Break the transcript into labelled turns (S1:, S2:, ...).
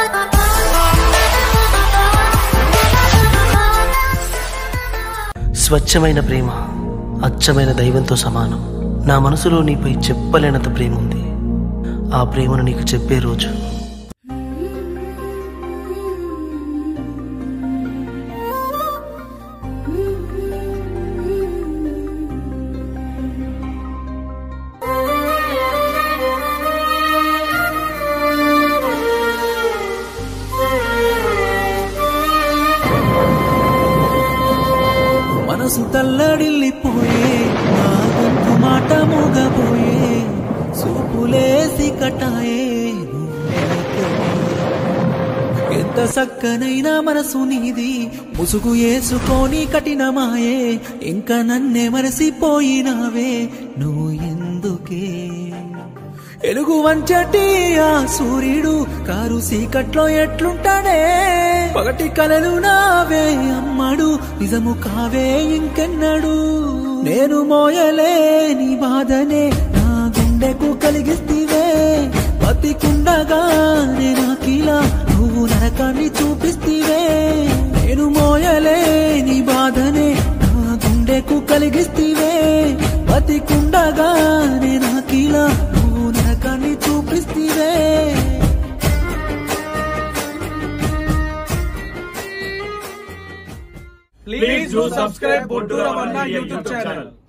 S1: స్వచ్ఛమైన ప్రేమ అచ్చమైన దైవంతో సమానం నా మనసులో నీపై చెప్పలేనంత ప్రేమ ఉంది ఆ ప్రేమను నీకు చెప్పే రోజు
S2: మనసు తల్లడిల్లిపోయే నా గొంతు మాట మూగపోయే సూపులేసి కటాయే ఎంత సక్కనైనా మనసు నీది ముసుగు వేసుకొని కఠినమాయే ఇంకా నన్నే మరసిపోయినావే నువ్వు ఎందుకే ఎలుగు వంచటి ఆ సూర్యుడు కారు సీకట్లో ఎట్లుంటాడే పగటి కలలు నావే అమ్మడు నిజము కావే ఇంకెన్నడు నేను మోయలేని బాధనే నా గుండెకు కలిగిస్తీవే బతికుండగానే నాకిలా నువ్వు నరకాన్ని చూపిస్తీవే నేను మోయలేని బాధనే నా గుండెకు కలిగిస్తీవే బతికుండగానే నాకిలా నువ్వు నరకాన్ని చూపిస్తీవే
S3: Please do subscribe Bottu Ramanna YouTube channel.